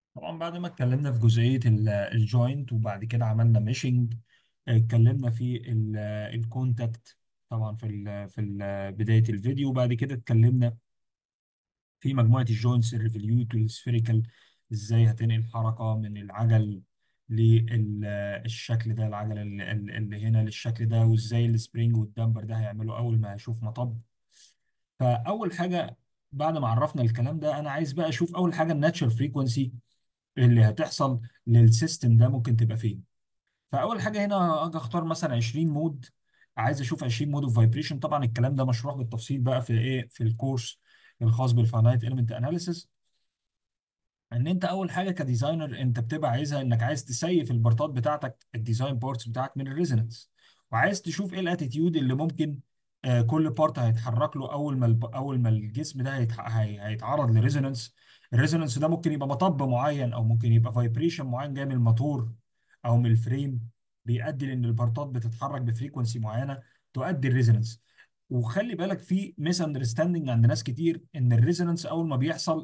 طبعا بعد ما اتكلمنا في جزئية الجوينت وبعد كده عملنا ميشنج اتكلمنا في الكونتاكت طبعا في ال في ال بداية الفيديو وبعد كده اتكلمنا في مجموعة الجوينتس الريفوليوت والسفيريكال ازاي هتنقل حركة من العجل للشكل ده العجلة اللي اللي هنا للشكل ده وازاي السبرينج والدمبر ده هيعملوا أول ما هشوف مطب فأول حاجة بعد ما عرفنا الكلام ده أنا عايز بقى أشوف أول حاجة الناتشرال فريكونسي اللي هتحصل للسيستم ده ممكن تبقى فين فاول حاجه هنا اجي اختار مثلا 20 مود عايز اشوف 20 مود اوف فايبريشن طبعا الكلام ده مشروح بالتفصيل بقى في ايه في الكورس الخاص بالفاينايت اليمنت اناليسيس ان انت اول حاجه كديزاينر انت بتبقى عايزها انك عايز تسيف البارتات بتاعتك الديزاين بارتس بتاعك من الريزونانس وعايز تشوف ايه الاتيتيود اللي ممكن آه، كل بارت هيتحرك له اول ما الب- اول ما الجسم ده هيتح- هي- هيتعرض لريزونانس الريزونانس ده ممكن يبقى مطب معين او ممكن يبقى فايبريشن معين جاي من الموتور او من الفريم بيؤدي لان البارتات بتتحرك بفريكونسي معينه تؤدي الريزونانس وخلي بالك في ميس اندرستاندنج عند ناس كتير ان الريزونانس اول ما بيحصل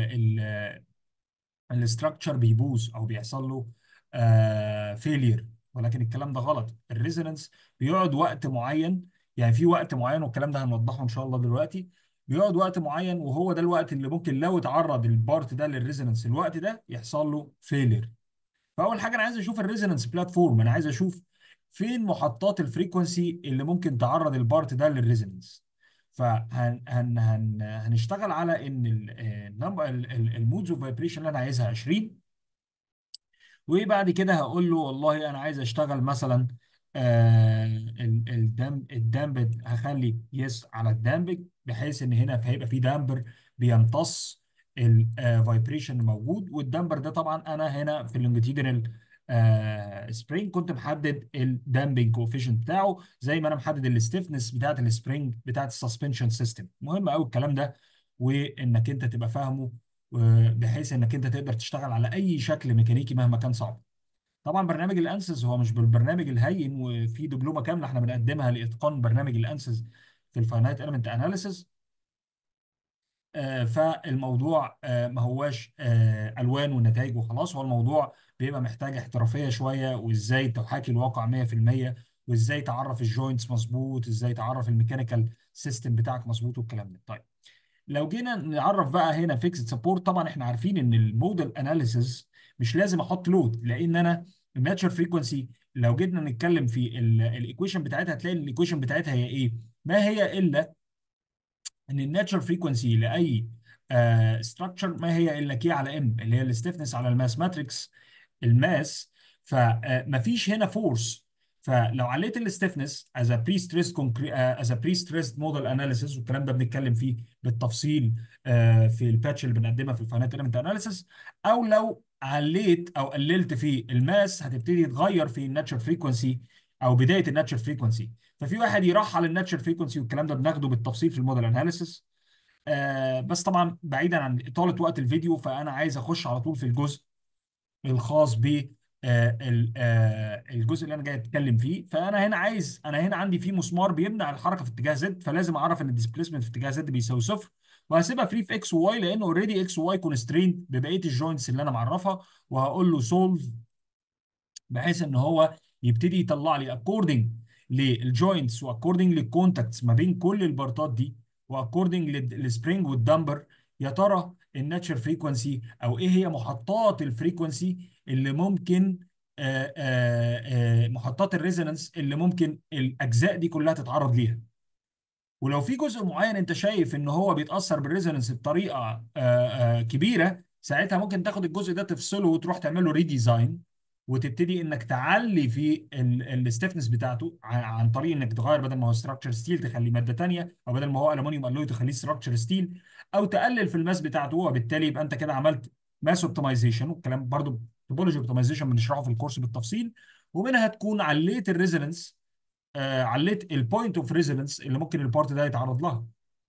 الاستراكشر بيبوظ او بيحصل له فيلير ولكن الكلام ده غلط الريزونانس بيقعد وقت معين يعني في وقت معين والكلام ده هنوضحه ان شاء الله دلوقتي بيقعد وقت معين وهو ده الوقت اللي ممكن لو اتعرض البارت ده للريزونانس الوقت ده يحصل له فيلير فاول حاجه انا عايز اشوف الريزونانس بلاتفورم انا عايز اشوف فين محطات الفريكونسي اللي ممكن تعرض البارت ده للريزونانس فهن هن هن هنشتغل على ان النمبر المودز اوف فايبريشن اللي انا عايزها 20 وبعد كده هقول له والله انا عايز اشتغل مثلا آه ال- الدم الدامب هخلي يس على الدامبنج بحيث ان هنا هيبقى في دامبر بيمتص الفايبريشن الموجود والدامبر ده طبعا انا هنا في اللونجيتيودينال آه سبرينج كنت محدد الدامبنج كوفيشنت بتاعه زي ما انا محدد الستيفنس بتاعت السبرينج بتاعت السسبنشن سيستم مهم قوي الكلام ده وانك انت تبقى فاهمه و- بحيث انك انت تقدر تشتغل على اي شكل ميكانيكي مهما كان صعب طبعا برنامج الانسز هو مش بالبرنامج الهين وفي دبلومه كامله احنا بنقدمها لاتقان برنامج الانسز في الفاينايت اليمنت اناليسيس فالموضوع آه، ما هواش آه، الوان ونتائج وخلاص هو الموضوع بيبقى محتاج احترافيه شويه وازاي تحاكي الواقع 100% وازاي تعرف الجوينتس مظبوط ازاي تعرف الميكانيكال سيستم بتاعك مظبوط والكلام ده طيب لو جينا نعرف بقى هنا فيكسد سبورت طبعا احنا عارفين ان الموديل اناليسيز مش لازم احط لود لان انا الناتشر فريكونسي لو جينا نتكلم في الايكويشن بتاعتها هتلاقي الايكويشن بتاعتها هي ايه؟ ما هي الا ان الناتشر فريكونسي لاي ستراكشر ما هي الا كي على ام اللي هي الستيفنس على الماس ماتريكس الماس فمفيش هنا فورس فلو عليت الستيفنس از ا بري ستريس از ا بري ستريس موديل اناليسيس والكلام ده بنتكلم فيه بالتفصيل آه، في الباتش اللي بنقدمها في الفاينانت اليمنت اناليسيس او لو عليت او قللت في الماس هتبتدي تغير في الناتشر فريكونسي او بدايه الناتشر فريكونسي ففي واحد يرحل الناتشر فريكونسي والكلام ده بناخده بالتفصيل في الموديل اناليسيس آه بس طبعا بعيدا عن اطاله وقت الفيديو فانا عايز اخش على طول في الجزء الخاص ب آه، ال- آه، الجزء اللي انا جاي اتكلم فيه فانا هنا عايز انا هنا عندي في مسمار بيمنع الحركه في اتجاه زد فلازم اعرف ان الديسبيسمنت في اتجاه زد بيساوي صفر وهسيبها فري في اكس وواي لان اوريدي اكس وواي كونستريند ببقيه الجوينتس اللي انا معرفها وهقول له سولف بحيث ان هو يبتدي يطلع لي اكوردنج للجوينتس واكوردنج للكونتاكتس ما بين كل البارتات دي واكوردنج للسبرينج والدمبر يا ترى الناتشر فريكونسي او ايه هي محطات الفريكونسي اللي ممكن آه، آه، آه، محطات الريزونانس اللي ممكن الاجزاء دي كلها تتعرض ليها ولو في جزء معين انت شايف ان هو بيتاثر بالريزونانس بطريقه آه، آه، كبيره ساعتها ممكن تاخد الجزء ده تفصله وتروح تعمل له ريديزاين وتبتدي انك تعلي في الستيفنس بتاعته ع- عن طريق انك تغير بدل ما هو ستراكشر ستيل تخليه ماده تانيه او بدل ما هو الومنيوم الوي تخليه ستراكشر ستيل او تقلل في الماس بتاعته وبالتالي يبقى انت كده عملت ماس اوبتمايزيشن والكلام برضو توبولوجي اوبتمايزيشن بنشرحه في الكورس بالتفصيل ومنها تكون عليت الريزونانس آه عليت البوينت اوف ريزونانس اللي ممكن البارت ده يتعرض لها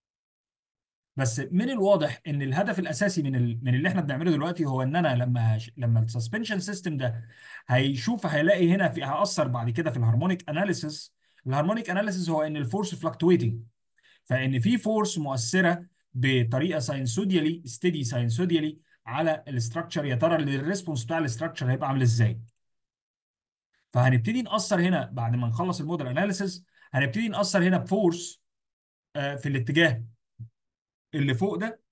بس من الواضح ان الهدف الاساسي من ال... من اللي احنا بنعمله دلوقتي هو ان انا لما هش... لما السسبنشن سيستم ده هيشوف هيلاقي هنا في هيأثر بعد كده في الهارمونيك اناليسيس الهارمونيك اناليسيس هو ان الفورس فلكتويتنج فان في فورس مؤثره بطريقه ساينسوديالي ستيدي ساينسوديالي على الاستراكشر يا ترى الريسبونس بتاع الاستراكشر هيبقى عامل ازاي فهنبتدي نأثر هنا بعد ما نخلص الموديل اناليسيس هنبتدي نأثر هنا بفورس آه، في الاتجاه اللي فوق ده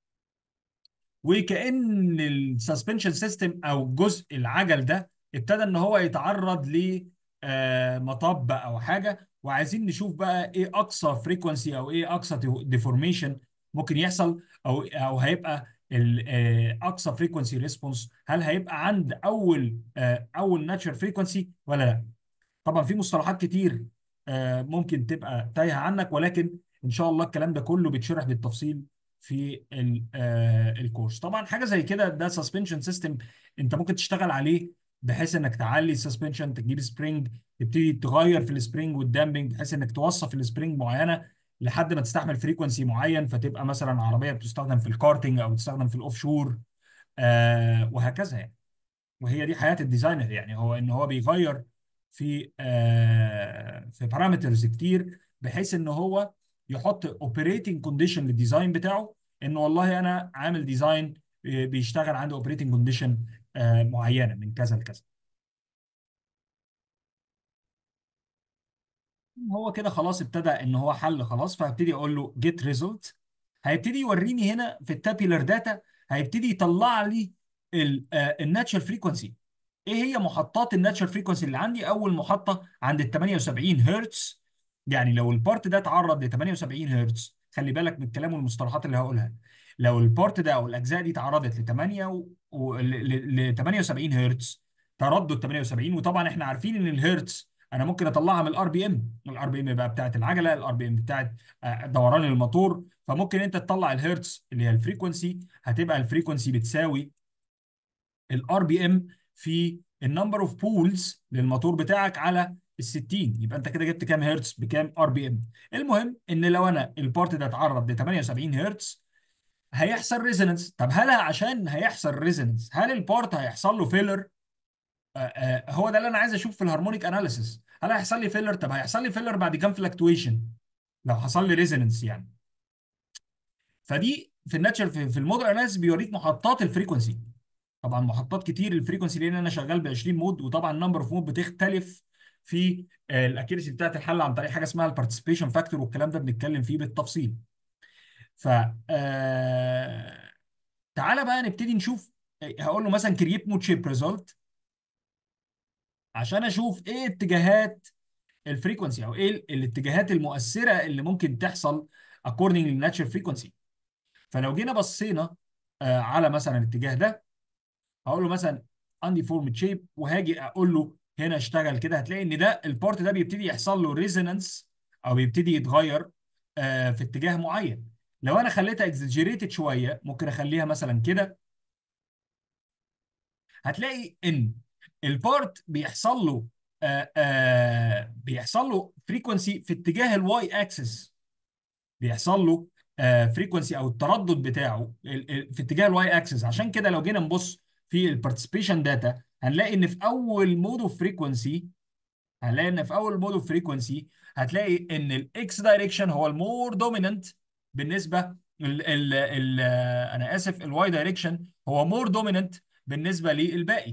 وكأن السسبنشن سيستم او جزء العجل ده ابتدى ان هو يتعرض ل آه، مطب او حاجه وعايزين نشوف بقى ايه اقصى فريكونسي او ايه اقصى ديفورميشن ممكن يحصل او او هيبقى ال- آه، اقصى فريكونسي ريسبونس هل هيبقى عند اول آه، اول ناتشر فريكونسي ولا لا طبعا في مصطلحات كتير آه، ممكن تبقى تايهه عنك ولكن ان شاء الله الكلام ده كله بيتشرح بالتفصيل في ال- آه، الكورس طبعا حاجه زي كده ده سسبنشن سيستم انت ممكن تشتغل عليه بحيث انك تعلي السسبنشن تجيب سبرينج تبتدي تغير في السبرينج والدامبنج بحيث انك توصف السبرينج معينه لحد ما تستحمل فريكونسي معين فتبقى مثلا عربيه بتستخدم في الكارتنج او تستخدم في الاوف شور آه وهكذا يعني وهي دي حياه الديزاينر يعني هو ان هو بيغير في آه في بارامترز كتير بحيث ان هو يحط اوبريتنج كونديشن للديزاين بتاعه ان والله انا عامل ديزاين آه، بيشتغل عنده اوبريتنج كونديشن معينه من كذا لكذا هو كده خلاص ابتدى ان هو حل خلاص فهبتدي اقول له جيت ريزلت هيبتدي يوريني هنا في التابيلر داتا هيبتدي يطلع لي الناتشر فريكونسي ايه هي محطات الناتشر فريكونسي اللي عندي اول محطه عند ال 78 هرتز يعني لو البارت ده اتعرض ل 78 هرتز خلي بالك من الكلام والمصطلحات اللي هقولها لو البارت ده او الاجزاء دي اتعرضت ل 8 و... و... ل ل- 78 هرتز تردد 78 وطبعا احنا عارفين ان الهرتز انا ممكن اطلعها من الار بي ام الار بي ام بقى بتاعت العجله الار بي ام بتاعت آه، دوران الموتور فممكن انت تطلع الهرتز اللي هي الفريكونسي هتبقى الفريكونسي بتساوي الار بي ام في النمبر اوف بولز للموتور بتاعك على ال 60 يبقى انت كده جبت كام هرتز بكام ار بي ام المهم ان لو انا البارت ده اتعرض ل 78 هرتز هيحصل ريزونانس طب هل عشان هيحصل ريزونانس هل البارت هيحصل له فيلر هو ده اللي انا عايز اشوف في الهارمونيك اناليسيس هل هيحصل لي فيلر طب هيحصل لي فيلر بعد كام فلكتويشن لو حصل لي ريزونانس يعني فدي في الناتشر في, في الموديل اناليسيس بيوريك محطات الفريكونسي طبعا محطات كتير الفريكونسي لان انا شغال ب 20 مود وطبعا النمبر اوف مود بتختلف في الاكيرسي بتاعت الحل عن طريق حاجه اسمها البارتيسيبيشن فاكتور والكلام ده بنتكلم فيه بالتفصيل ف آه، تعالى بقى نبتدي نشوف آه، هقول له مثلا كرييت مود شيب ريزلت عشان اشوف ايه اتجاهات الفريكونسي او ايه ال- الاتجاهات المؤثره اللي ممكن تحصل according للناتشر فريكونسي فلو جينا بصينا آه، على مثلا الاتجاه ده هقول له مثلا عندي فورمد شيب وهاجي اقول له هنا اشتغل كده هتلاقي ان ده البارت ده بيبتدي يحصل له ريزونانس او بيبتدي يتغير آه، في اتجاه معين لو انا خليتها اكزاجيريتد شويه ممكن اخليها مثلا كده هتلاقي ان البارت بيحصل له آه آه بيحصل له فريكونسي في اتجاه الواي اكسس بيحصل له فريكونسي او التردد بتاعه ال- ال- في اتجاه الواي اكسس عشان كده لو جينا نبص في البارتيسيبيشن داتا هنلاقي ان في اول مود اوف فريكونسي هنلاقي ان في اول مود اوف فريكونسي هتلاقي ان الاكس دايركشن هو المور دوميننت بالنسبه ال ال ال انا اسف الواي دايركشن هو مور دوميننت بالنسبه للباقي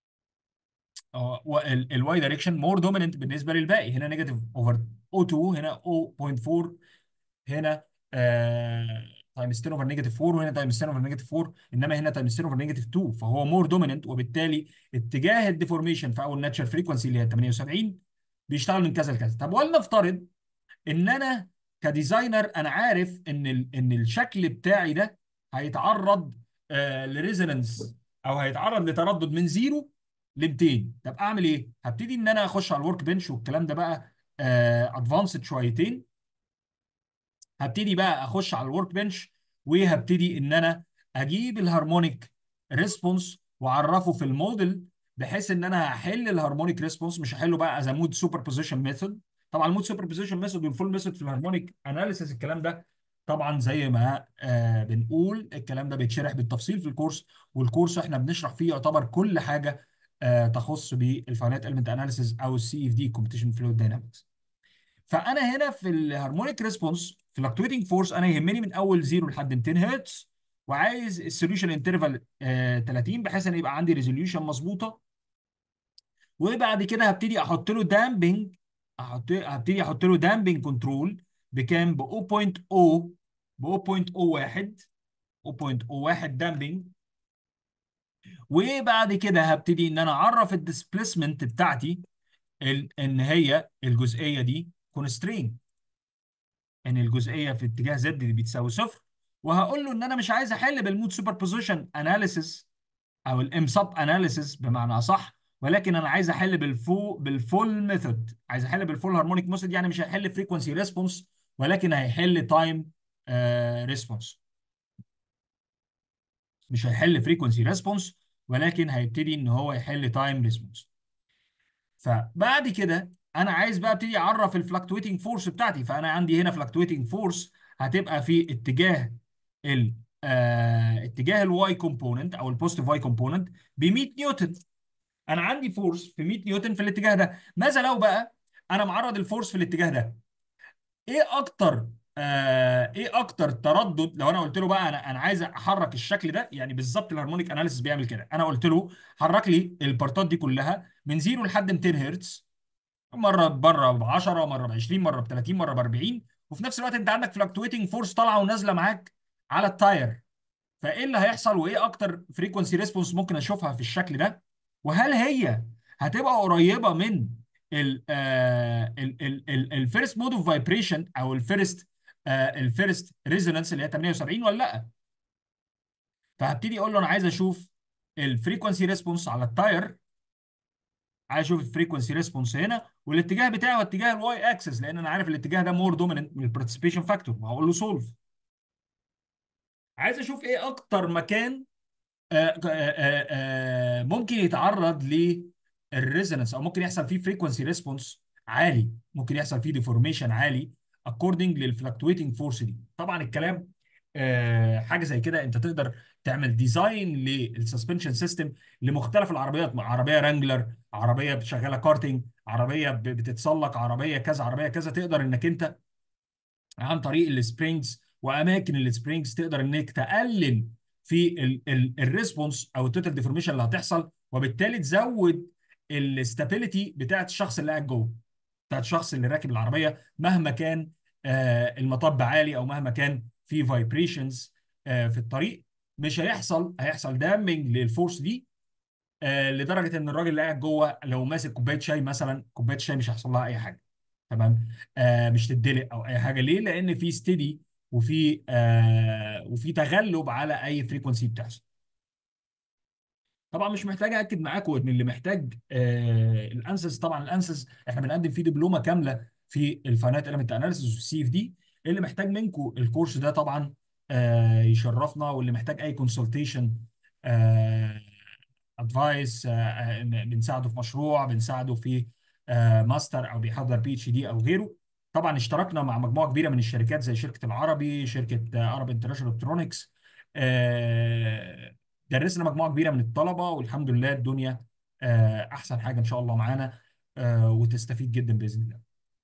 الواي دايركشن مور دوميننت بالنسبه للباقي هنا نيجاتيف اوفر او 2 هنا 0.4 هنا تايمز 10 اوفر نيجاتيف 4 وهنا تايمز 10 اوفر نيجاتيف 4 انما هنا تايمز 10 اوفر نيجاتيف 2 فهو مور دوميننت وبالتالي اتجاه الديفورميشن في اول ناتشر فريكونسي اللي هي 78 بيشتغل من كذا لكذا طب ولنفترض ان انا كديزاينر انا عارف ان ال ان الشكل بتاعي ده هيتعرض آه لريزونانس او هيتعرض لتردد من زيرو ل 200 طب اعمل ايه؟ هبتدي ان انا اخش على الورك بنش والكلام ده بقى ادفانسد شويتين هبتدي بقى اخش على الورك بنش وهبتدي ان انا اجيب الهارمونيك ريسبونس واعرفه في الموديل بحيث ان انا هحل الهارمونيك ريسبونس مش هحله بقى از مود سوبر بوزيشن ميثود طبعا المود سوبر بوزيشن ميثود والفول ميثود في الهارمونيك اناليسيس الكلام ده طبعا زي ما آه بنقول الكلام ده بيتشرح بالتفصيل في الكورس والكورس احنا بنشرح فيه يعتبر كل حاجه آه تخص بالفاينات المنت اناليسيس او السي اف دي كومبيتيشن فلويد داينامكس فانا هنا في الهارمونيك ريسبونس فلكتويتنج فورس انا يهمني من اول 0 لحد 200 هرتز وعايز السوليوشن انترفال 30 بحيث ان يبقى عندي ريزوليوشن مظبوطه وبعد كده هبتدي احط له دامبنج احط هبتدي احط له دامبنج كنترول بكام ب 0.0 ب 0.01 0.01 دامبنج وبعد كده هبتدي ان انا اعرف الديسبيسمنت بتاعتي ال- ان هي الجزئيه دي كونسترين ان الجزئيه في اتجاه زد دي بتساوي صفر وهقول له ان انا مش عايز احل بالمود سوبر بوزيشن اناليسيس او الام سب اناليسيس بمعنى اصح ولكن انا عايز احل بالفو بالفول ميثود عايز احل بالفول هارمونيك ميثود يعني مش هيحل فريكونسي ريسبونس ولكن هيحل تايم ريسبونس مش هيحل فريكونسي ريسبونس ولكن هيبتدي ان هو يحل تايم ريسبونس فبعد كده انا عايز بقى ابتدي اعرف الفلكتويتنج فورس بتاعتي فانا عندي هنا فلكتويتنج فورس هتبقى في اتجاه ال آه اتجاه الواي كومبوننت او البوزيتيف واي كومبوننت ب 100 نيوتن انا عندي فورس في 100 نيوتن في الاتجاه ده ماذا لو بقى انا معرض الفورس في الاتجاه ده ايه اكتر آه ايه اكتر تردد لو انا قلت له بقى انا انا عايز احرك الشكل ده يعني بالظبط الهارمونيك اناليسيس بيعمل كده انا قلت له حرك لي البارتات دي كلها من 0 لحد 200 هرتز مره بره ب 10 مره ب 20 مره ب 30 مره ب 40 وفي نفس الوقت انت عندك فلكتويتنج فورس طالعه ونازله معاك على التاير فايه اللي هيحصل وايه اكتر فريكونسي ريسبونس ممكن اشوفها في الشكل ده وهل هي هتبقى قريبه من ال الفيرست مود اوف فايبريشن او الفيرست الفيرست ريزونانس اللي هي 78 ولا لا فهبتدي اقول له انا عايز اشوف الفريكونسي ريسبونس على التاير عايز اشوف الفريكونسي ريسبونس هنا والاتجاه بتاعه هو اتجاه الواي اكسس لان انا عارف الاتجاه ده مور دوميننت من البارتيسيبيشن فاكتور وهقول له سولف عايز اشوف ايه اكتر مكان آه، آه، آه، آه، ممكن يتعرض للريزونانس او ممكن يحصل فيه فريكونسي ريسبونس عالي ممكن يحصل فيه ديفورميشن عالي اكوردنج للفلكتويتنج فورس دي طبعا الكلام آه، حاجه زي كده انت تقدر تعمل ديزاين للسسبنشن سيستم لمختلف العربيات عربيه رانجلر عربيه شغاله كارتنج عربيه ب- بتتسلق عربيه كذا عربيه كذا تقدر انك انت عن طريق السبرينجز واماكن السبرينجز تقدر انك تقلل في الريسبونس او التوتال ديفورميشن اللي هتحصل وبالتالي تزود الاستابيليتي بتاعت الشخص اللي قاعد جوه بتاعت الشخص اللي راكب العربيه مهما كان آه، المطب عالي او مهما كان في فايبريشنز في الطريق مش هيحصل هيحصل دامنج للفورس دي آه، لدرجه ان الراجل اللي قاعد جوه لو ماسك كوبايه شاي مثلا كوبايه شاي مش هيحصل لها اي حاجه تمام آه مش تدلق او اي حاجه ليه لان في ستيدي وفي آه وفي تغلب على اي فريكونسي بتحصل طبعا مش محتاج اكد معاكم ان اللي محتاج آه الانسز طبعا الانسز احنا بنقدم فيه دبلومه كامله في الفاينات اليمنت اناليسيس والسي اف دي اللي محتاج منكم الكورس ده طبعا آه يشرفنا واللي محتاج اي كونسلتيشن ادفايس بنساعده في مشروع بنساعده في آه، ماستر او بيحضر بي اتش دي او غيره طبعا اشتركنا مع مجموعه كبيره من الشركات زي شركه العربي شركه عرب انترناشونال الكترونكس درسنا مجموعه كبيره من الطلبه والحمد لله الدنيا آه، احسن حاجه ان شاء الله معانا آه، وتستفيد جدا باذن الله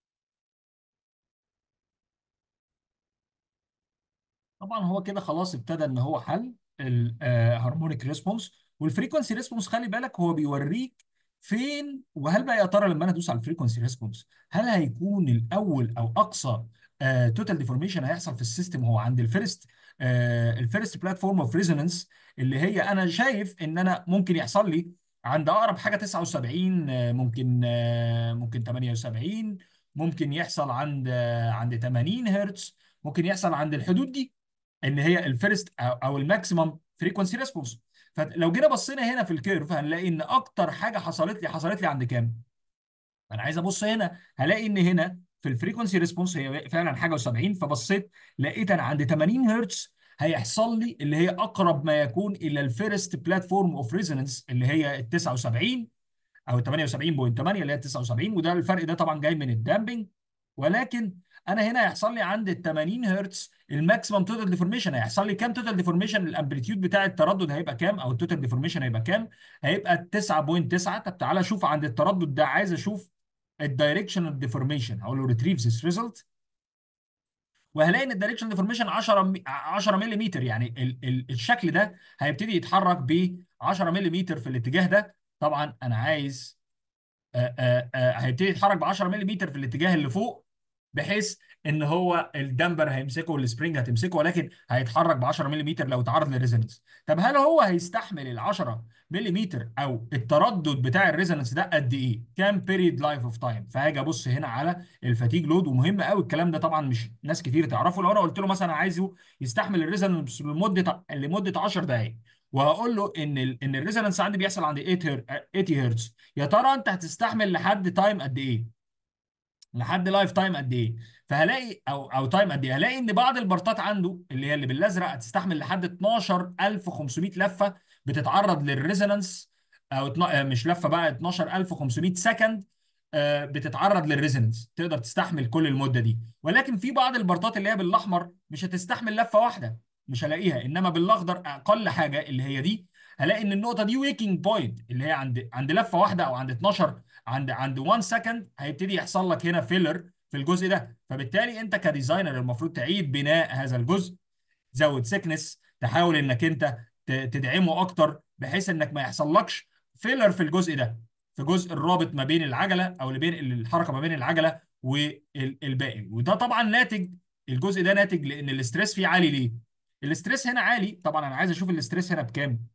طبعا هو كده خلاص ابتدى ان هو حل الهارمونيك ريسبونس والفريكونسي ريسبونس خلي بالك هو بيوريك فين وهل بقى يا ترى لما انا ادوس على الفريكونسي ريسبونس هل هيكون الاول او اقصى توتال ديفورميشن هيحصل في السيستم هو عند الفيرست الفيرست بلاتفورم اوف ريزونانس اللي هي انا شايف ان انا ممكن يحصل لي عند اقرب حاجه 79 آه، ممكن آه، ممكن 78 ممكن يحصل عند آه، عند 80 هرتز ممكن يحصل عند الحدود دي ان هي الفيرست او أو الماكسيمم فريكونسي ريسبونس فلو جينا بصينا هنا في الكيرف هنلاقي ان اكتر حاجه حصلت لي حصلت لي عند كام؟ انا عايز ابص هنا هلاقي ان هنا في الفريكونسي ريسبونس هي فعلا حاجه و70 فبصيت لقيت انا عند 80 هرتز هيحصل لي اللي هي اقرب ما يكون الى الفيرست بلاتفورم اوف ريزونانس اللي هي ال 79 او 78.8 اللي هي 79 وده الفرق ده طبعا جاي من الدامبنج ولكن انا هنا هيحصل لي عند ال 80 هرتز الماكسيمم توتال ديفورميشن هيحصل لي كام توتال ديفورميشن الامبليتيود بتاع التردد هيبقى كام او التوتال ديفورميشن هيبقى كام هيبقى 9.9 طب تعالى شوف عند التردد ده عايز اشوف الدايركشنال ديفورميشن هقول له ريتريف ذيس ريزلت وهلاقي ان الدايركشن ديفورميشن 10 مي- 10 ملم يعني ال ال الشكل ده هيبتدي يتحرك ب 10 ملم في الاتجاه ده طبعا انا عايز آه، آه، آه، هيبتدي يتحرك ب 10 ملم في الاتجاه اللي فوق بحيث ان هو الدمبر هيمسكه والسبرينج هتمسكه ولكن هيتحرك ب 10 ملم لو اتعرض للريزونانس طب هل هو هيستحمل ال 10 ملم او التردد بتاع الريزونانس ده قد ايه كام بيريد لايف اوف تايم فهاجي ابص هنا على الفاتيج لود ومهم قوي الكلام ده طبعا مش ناس كتير تعرفه لو انا قلت له مثلا عايزه يستحمل الريزونانس لمده لمده 10 دقائق وهقول له ان ال ان الريزونانس عندي بيحصل عند 8 هر- 80 هرتز يا ترى انت هتستحمل لحد تايم قد ايه لحد لايف تايم قد ايه فهلاقي او او تايم قد ايه هلاقي ان بعض البارتات عنده اللي هي اللي بالازرق هتستحمل لحد 12500 لفه بتتعرض للريزونانس او اتنا- آه، مش لفه بقى 12500 سكند آه، بتتعرض للريزونانس تقدر تستحمل كل المده دي ولكن في بعض البارتات اللي هي بالاحمر مش هتستحمل لفه واحده مش هلاقيها انما بالاخضر اقل حاجه اللي هي دي هلاقي ان النقطه دي ويكينج بوينت اللي هي عند عند لفه واحده او عند 12 عند عند 1 سكند هيبتدي يحصل لك هنا فيلر في الجزء ده فبالتالي انت كديزاينر المفروض تعيد بناء هذا الجزء تزود سيكنس تحاول انك انت ت- تدعمه اكتر بحيث انك ما يحصلكش فيلر في الجزء ده في جزء الرابط ما بين العجله او اللي بين الحركه ما بين العجله والباقي وده طبعا ناتج الجزء ده ناتج لان الاستريس فيه عالي ليه الاستريس هنا عالي طبعا انا عايز اشوف الاستريس هنا بكام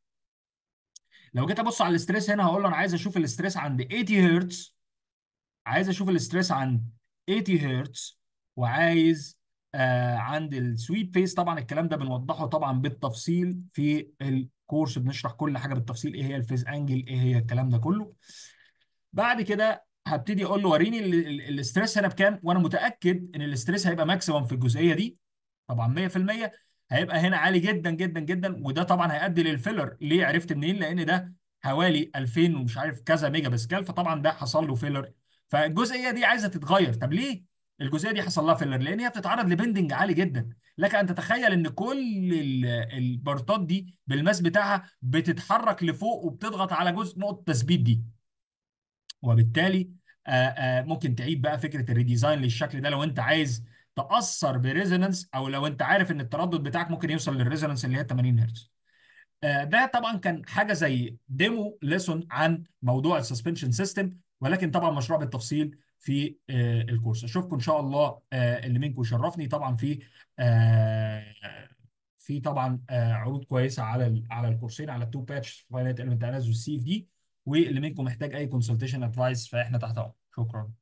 لو جيت ابص على الاستريس هنا هقول له انا عايز اشوف الاستريس عند 80 هرتز عايز اشوف الاستريس عند 80 هرتز وعايز آه عند السويت بيس طبعا الكلام ده بنوضحه طبعا بالتفصيل في الكورس بنشرح كل حاجه بالتفصيل ايه هي الفيز انجل ايه هي الكلام ده كله بعد كده هبتدي اقول له وريني ال- ال- الاستريس هنا بكام وانا متاكد ان الاستريس هيبقى ماكسيمم في الجزئيه دي طبعا 100% هيبقى هنا عالي جدا جدا جدا وده طبعا هيؤدي للفيلر ليه عرفت منين لان ده حوالي 2000 ومش عارف كذا ميجا باسكال فطبعا ده حصل له فيلر فالجزئيه دي عايزه تتغير طب ليه الجزئيه دي حصل لها فيلر لان هي بتتعرض لبندنج عالي جدا لك ان تتخيل ان كل ال- البارتات دي بالماس بتاعها بتتحرك لفوق وبتضغط على جزء نقطه تثبيت دي وبالتالي آه، آه، ممكن تعيد بقى فكره الريديزاين للشكل ده لو انت عايز تاثر بريزونانس او لو انت عارف ان التردد بتاعك ممكن يوصل للريزونانس اللي هي 80 هرتز آه، ده طبعا كان حاجه زي ديمو ليسون عن موضوع السسبنشن سيستم ولكن طبعا مشروع بالتفصيل في آه، الكورس اشوفكم ان شاء الله آه، اللي منكم يشرفني طبعا في آه، في طبعا آه، عروض كويسه على ال- على الكورسين على التو باتش فاينانت المنت اناليز والسي اف دي واللي منكم محتاج اي كونسلتيشن ادفايس فاحنا تحت امر شكرا